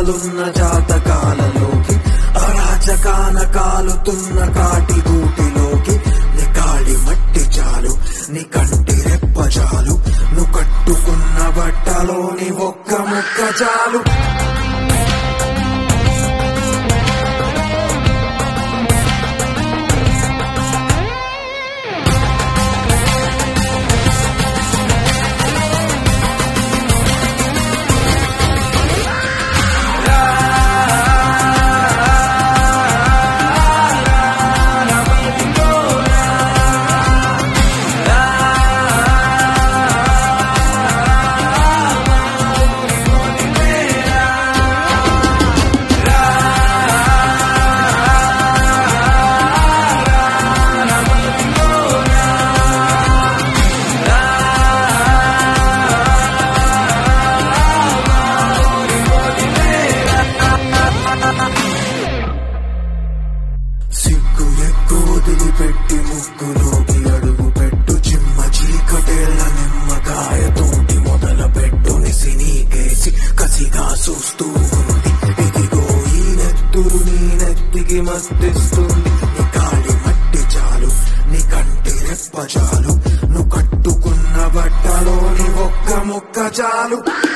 కాలున్న జాతకాలలోకి అరాచకాన కాలుతున్న కాటి గూటిలోకి నీ కాడి మట్టి చాలు నీ కంటి రెప్ప చాలు నువ్వు కట్టుకున్న బట్టలోని ఒక్క ముక్క చాలు సిగ్గు ఎక్కువ వదిలిపెట్టి ముక్కులోకి అడుగు పెట్టు చిమ్మ చీకటేళ్ల నిమ్మకాయ తోటి మొదల పెట్టు నిసి నీకేసి కసిగా చూస్తూ ఉంది ఇదిగో ఈ నెత్తురు నీ నెత్తికి మత్తిస్తుంది నీ కాలి మట్టి చాలు నీ కంటి రెప్ప చాలు నువ్వు కట్టుకున్న బట్టలోని ఒక్క ముక్క చాలు